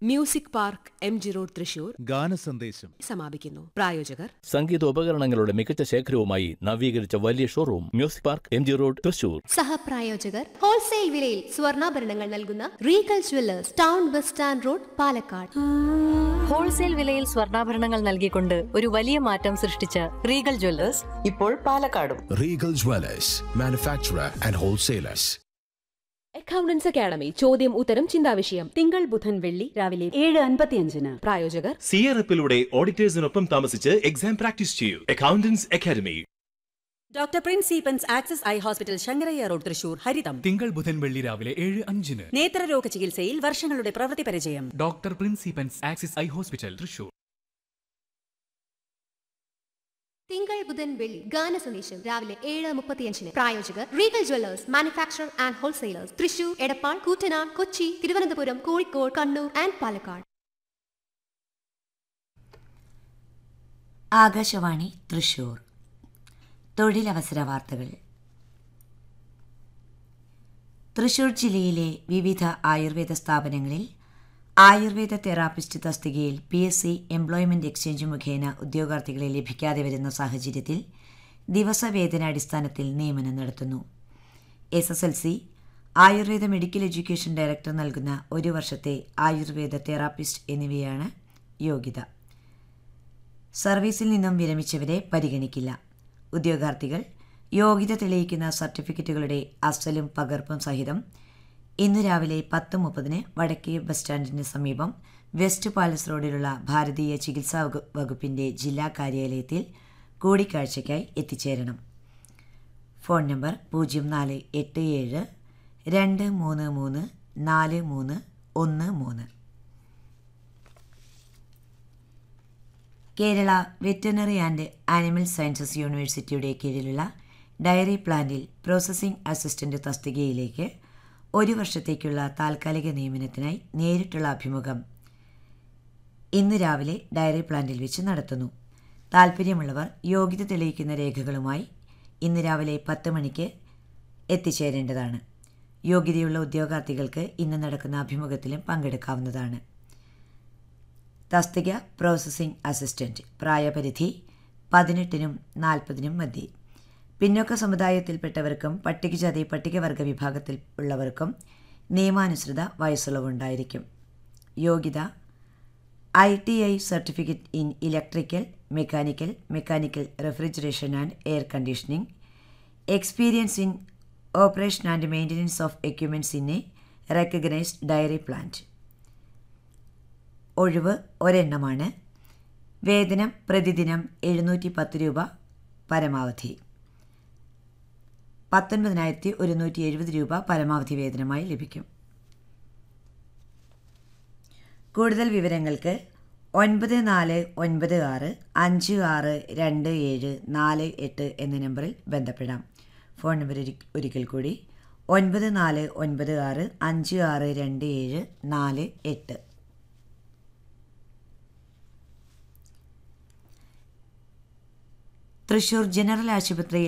Music park M G road Thrissur ഗാനസന്ദേശം സമാപിക്കുന്നു പ്രായോജകർ സംഗീതോപകരണങ്ങളുടെ മികച്ച ശേഖരവുമായി നവീകരിച്ച വലിയ showroom music park M G road Thrissur സഹപ്രായോജകർ ഹോൾസെയിൽ വിലയിൽ സ്വർണ്ണാഭരണങ്ങൾ നൽകുന്ന Regal jewellers town bus stand road Palakkad wholesale വിലയിൽ സ്വർണ്ണാഭരണങ്ങൾ നൽകിക്കൊണ്ട് ഒരു വലിയ മാറ്റം സൃഷ്ടിച്ച റീഗൽ ജ്വല്ലേഴ്സ് ഇപ്പോൾ പാലക്കാടും Regal Dwellers, manufacturer and wholesalers. Accountants academy ചോദ്യം ഉത്തരം ചിന്താവിഷയം തിങ്കൾ ബുധൻ വെള്ളി രാവിലെ ഏഴ് അൻപത്തിയഞ്ചിന് പ്രായോജകർ സിയറപ്പിലൂടെ ഓഡിറ്റേഴ്സിനൊപ്പം താമസിച്ച് എക്സാം പ്രാക്ടീസ് ചെയ്യൂ അക്കൗണ്ടൻസ് അക്കാദമി ഡോക്ടർ പ്രിൻസ് സീപ്പൻസ് Axis eye hospital Sankaraiah road Thrissur ഹരിതം തിങ്കൾ ബുധൻ വെള്ളി രാവിലെ ഏഴ് അഞ്ചിന് നേത്രരോഗ ചികിത്സയിൽ വർഷങ്ങളുടെ പ്രവൃത്തി പരിചയം ഡോക്ടർ പ്രിൻസിപ്പൻസ് ആക്സിസ് ഐ ഹോസ്പിറ്റൽ തൃശൂർ തിങ്കൾ ബുധൻ വെള്ളി ഗാന സന്ദേശം രാവിലെ ഏഴ് മുപ്പത്തിയഞ്ചിന് പ്രായോജകർ Regal jewellers manufacturer and wholesalers Thrissur Edappal Koottanad Kochi Thiruvananthapuram Kozhikode Kannur and Palakkad Akashvani Thrissur തൊഴിലവസര വാർത്തകൾ തൃശൂർ ജില്ലയിലെ വിവിധ ആയുർവേദ സ്ഥാപനങ്ങളിൽ ആയുർവേദ തെറാപ്പിസ്റ്റ് തസ്തികയിൽ P S C employment exchange മുഖേന ഉദ്യോഗാർത്ഥികളെ ലഭിക്കാതെ വരുന്ന സാഹചര്യത്തിൽ ദിവസവേതനാടിസ്ഥാനത്തിൽ നിയമനം നടത്തുന്നു എസ് എസ് എൽ സി ആയുർവേദ മെഡിക്കൽ എഡ്യൂക്കേഷൻ ഡയറക്ടർ നൽകുന്ന ഒരു വർഷത്തെ ആയുർവേദ തെറാപ്പിസ്റ്റ് എന്നിവയാണ് യോഗ്യത സർവീസിൽ നിന്നും വിരമിച്ചവരെ പരിഗണിക്കില്ല ഉദ്യോഗാർത്ഥികൾ യോഗ്യത തെളിയിക്കുന്ന സർട്ടിഫിക്കറ്റുകളുടെ അസലും പകർപ്പും സഹിതം ഇന്ന് രാവിലെ പത്ത് മുപ്പതിന് വടക്കേ ബസ് സ്റ്റാൻഡിന് സമീപം വെസ്റ്റ് പാലസ് റോഡിലുള്ള ഭാരതീയ ചികിത്സാ വകു- വകുപ്പിന്റെ ജില്ലാ കാര്യാലയത്തിൽ കൂടിക്കാഴ്ചയ്ക്കായി എത്തിച്ചേരണം ഫോൺ നമ്പർ പൂജ്യം നാല് എട്ട് ഏഴ് രണ്ട് മൂന്ന് മൂന്ന് നാല് മൂന്ന് ഒന്ന് മൂന്ന് Kerala veterinary and animal sciences യൂണിവേഴ്സിറ്റിയുടെ കീഴിലുള്ള ഡയറി പ്ലാന്റിൽ പ്രോസസ്സിംഗ് അസിസ്റ്റന്റ് തസ്തികയിലേക്ക് ഒരു വർഷത്തേക്കുള്ള താൽക്കാലിക നിയമനത്തിനായി നേരിട്ടുള്ള അഭിമുഖം ഇന്ന് രാവിലെ ഡയറി പ്ലാന്റിൽ വെച്ച് നടത്തുന്നു താൽപ്പര്യമുള്ളവർ യോഗ്യത തെളിയിക്കുന്ന രേഖകളുമായി ഇന്ന് രാവിലെ പത്ത് മണിക്ക് എത്തിച്ചേരേണ്ടതാണ് യോഗ്യതയുള്ള ഉദ്യോഗാർത്ഥികൾക്ക് ഇന്ന് നടക്കുന്ന അഭിമുഖത്തിലും പങ്കെടുക്കാവുന്നതാണ് തസ്തിക പ്രോസസ്സിംഗ് അസിസ്റ്റന്റ് പ്രായപരിധി പതിനെട്ടിനും നാൽപ്പതിനും മധ്യേ പിന്നോക്ക സമുദായത്തിൽപ്പെട്ടവർക്കും പട്ടികജാതി പട്ടികവർഗ വിഭാഗത്തിൽ ഉള്ളവർക്കും നിയമാനുസൃത വയസ്സുള്ളവുണ്ടായിരിക്കും യോഗ്യത I T I certificate in electrical mechanical mechanical refrigeration and air conditioning experience in operation and maintenance of equipments in a recognised dairy plant ഒഴിവ് ഒരെണ്ണമാണ് വേതനം പ്രതിദിനം എഴുന്നൂറ്റി പത്ത് രൂപ പരമാവധി പത്തൊൻപതിനായിരത്തി ഒരുന്നൂറ്റി എഴുപത് രൂപ പരമാവധി വേതനമായി ലഭിക്കും കൂടുതൽ വിവരങ്ങൾക്ക് ഒൻപത് നാല് ഒൻപത് ആറ് അഞ്ച് ആറ് രണ്ട് ഏഴ് നാല് എട്ട് എന്ന നമ്പറിൽ ബന്ധപ്പെടാം ഫോൺ നമ്പർ ഒരി- ഒരിക്കൽ കൂടി ഒൻപത് നാല് ഒൻപത് ആറ് അഞ്ച് ആറ് രണ്ട് ഏഴ് നാല് എട്ട് തൃശൂർ ജനറൽ ആശുപത്രിയിൽ